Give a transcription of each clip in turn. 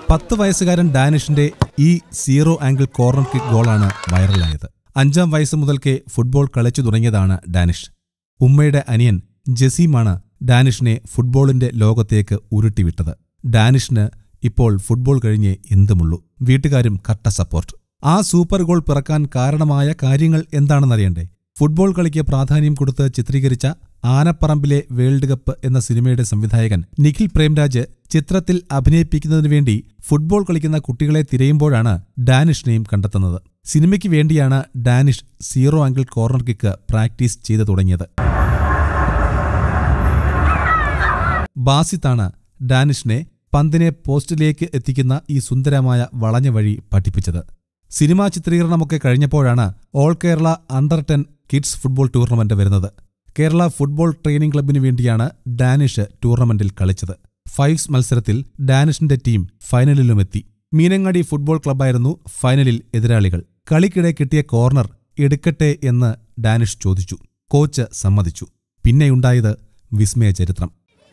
പത്ത് വയസ്സുകാരൻ ഡാനിഷിന്റെ ഈ സീറോ ആംഗിൾ കോർണർ കിക്ക് ഗോളാണ് വൈറലായത് അഞ്ചാം വയസ്സ് മുതൽക്കേ ഫുട്ബോൾ കളിച്ചു തുടങ്ങിയതാണ് ഡാനിഷ് ഉമ്മയുടെ അനിയൻ ജസീമാണ് ഡാനിഷിനെ ഫുട്ബോളിന്റെ ലോകത്തേക്ക് ഉരുട്ടിവിട്ടത് ഡാനിഷിന് ഇപ്പോൾ ഫുട്ബോൾ കഴിഞ്ഞേ എന്തുമുള്ളൂ വീട്ടുകാരും കട്ട സപ്പോർട്ട് ആ സൂപ്പർ ഗോൾ പിറക്കാൻ കാരണമായ കാര്യങ്ങൾ എന്താണെന്നറിയണ്ടേ ഫുട്ബോൾ കളിക്ക് പ്രാധാന്യം കൊടുത്ത് ചിത്രീകരിച്ച ആനപ്പറമ്പിലെ വേൾഡ് കപ്പ് എന്ന സിനിമയുടെ സംവിധായകൻ നിഖിൽ പ്രേംരാജ് ചിത്രത്തിൽ അഭിനയിപ്പിക്കുന്നതിനു വേണ്ടി ഫുട്ബോൾ കളിക്കുന്ന കുട്ടികളെ തിരയുമ്പോഴാണ് ഡാനിഷിനെയും കണ്ടെത്തുന്നത് സിനിമയ്ക്ക് വേണ്ടിയാണ് Danish zero angle corner kick practice ചെയ്തു തുടങ്ങിയത് ബാസിത്താണ് ഡാനിഷിനെ പന്തിനെ പോസ്റ്റിലേക്ക് എത്തിക്കുന്ന ഈ സുന്ദരമായ വളഞ്ഞ വഴി പഠിപ്പിച്ചത് സിനിമാ ചിത്രീകരണമൊക്കെ കഴിഞ്ഞപ്പോഴാണ് all Kerala under ten kids football tournament വരുന്നത് കേരള ഫുട്ബോൾ ട്രെയിനിംഗ് ക്ലബിനു വേണ്ടിയാണ് ഡാനിഷ് ടൂർണമെന്റിൽ കളിച്ചത് ഫൈവ്സ് മത്സരത്തിൽ ഡാനിഷിന്റെ ടീം ഫൈനലിലുമെത്തി മീനങ്ങാടി ഫുട്ബോൾ ക്ലബ്ബായിരുന്നു ഫൈനലിൽ എതിരാളികൾ കളിക്കിടെ കിട്ടിയ കോർണർ എടുക്കട്ടെ എന്ന് ഡാനിഷ് ചോദിച്ചു കോച്ച് സമ്മതിച്ചു പിന്നെയുണ്ടായത് വിസ്മയ ചരിത്രം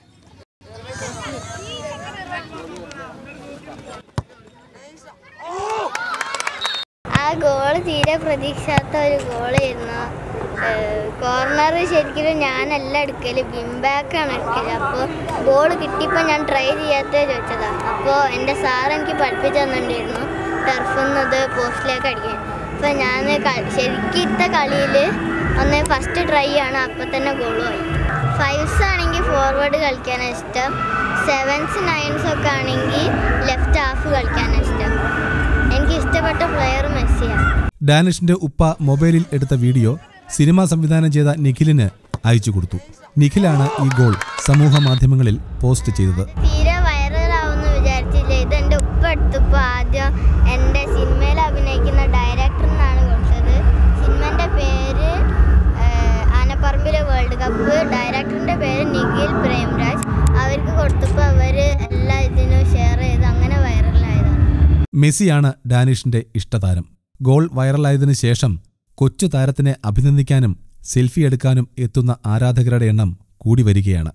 ആ ഗോൾ തീരെ പ്രതീക്ഷിക്കാത്ത ഒരു ഗോളായിരുന്നു കോർണർ ശരിക്കും ഞാനല്ല എടുക്കല് ബിംബാക്കാണ് എടുക്കല് അപ്പോൾ ബോൾ കിട്ടിയപ്പോൾ ഞാൻ ട്രൈ ചെയ്യാത്ത ചോദിച്ചതാണ് അപ്പോൾ എൻ്റെ സാർ എനിക്ക് പഠിപ്പിച്ചു തന്നിട്ടുണ്ടായിരുന്നു ടർഫിൽ നിന്ന് പോസ്റ്റിലേക്ക് അടിക്കാൻ അപ്പോൾ ഞാൻ ശരിക്കും ഇത്ത കളിയിൽ ഒന്ന് ഫസ്റ്റ് ട്രൈ ആണ് അപ്പോൾ തന്നെ ഗോളും ആയി ഫൈവ്സ് ആണെങ്കിൽ ഫോർവേഡ് കളിക്കാനാണ് ഇഷ്ടം സെവൻസ് നയൻസ് ഒക്കെ ആണെങ്കിൽ ലെഫ്റ്റ് ഹാഫ് കളിക്കാനാണ് ഇഷ്ടം എനിക്ക് ഇഷ്ടപ്പെട്ട പ്ലെയർ മെസ്സിയാണ് ഡാനിഷിന്റെ ഉപ്പ മൊബൈലിൽ എടുത്ത വീഡിയോ സിനിമ സംവിധാനം ചെയ്ത നിഖിലിന് അയച്ചു കൊടുത്തു നിഖിലാണ് ഈ ഗോൾ സമൂഹ മാധ്യമങ്ങളിൽ പോസ്റ്റ് ചെയ്തത് തീരെ വൈറലാവുമെന്ന് വിചാരിച്ചില്ല ഇത് എൻ്റെ ഉപ്പ എടുത്തപ്പോൾ ആദ്യം എൻ്റെ സിനിമയിൽ അഭിനയിക്കുന്ന ഡയറക്ടറിനാണ് കൊടുത്തത് സിനിമൻ്റെ പേര് ഏഹ്, ആനപ്പറമ്പിലെ വേൾഡ് കപ്പ് ഡയറക്ടറിൻ്റെ പേര് നിഖിൽ പ്രേംരാജ് അവർക്ക് കൊടുത്തപ്പോൾ അവർ എല്ലാ ഇതിനും ഷെയർ ചെയ്ത് അങ്ങനെ വൈറലായതാണ് മെസ്സിയാണ് ഡാനിഷിന്റെ ഇഷ്ടതാരം ഗോൾ വൈറലായതിനു ശേഷം കൊച്ചു താരത്തിനെ അഭിനന്ദിക്കാനും സെൽഫി എടുക്കാനും എത്തുന്ന ആരാധകരുടെ എണ്ണം കൂടി വരികയാണ്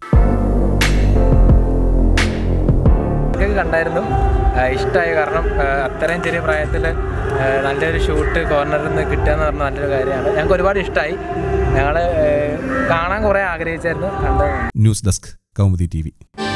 ഒക്കെ കണ്ടായിരുന്നു ഇഷ്ടമായി കാരണം ആ, അത്രയും ചെറിയ പ്രായത്തിൽ നല്ലൊരു ഷൂട്ട് കോർണറിൽ നിന്ന് കിട്ടുക എന്ന് പറഞ്ഞാൽ നല്ലൊരു കാര്യമാണ് ഞങ്ങൾക്ക് ഒരുപാട് ഇഷ്ടമായി ഞങ്ങൾ കാണാൻ കുറേ ആഗ്രഹിച്ചായിരുന്നു കണ്ടത് ന്യൂസ് ഡെസ്ക് കൗമുദി ടി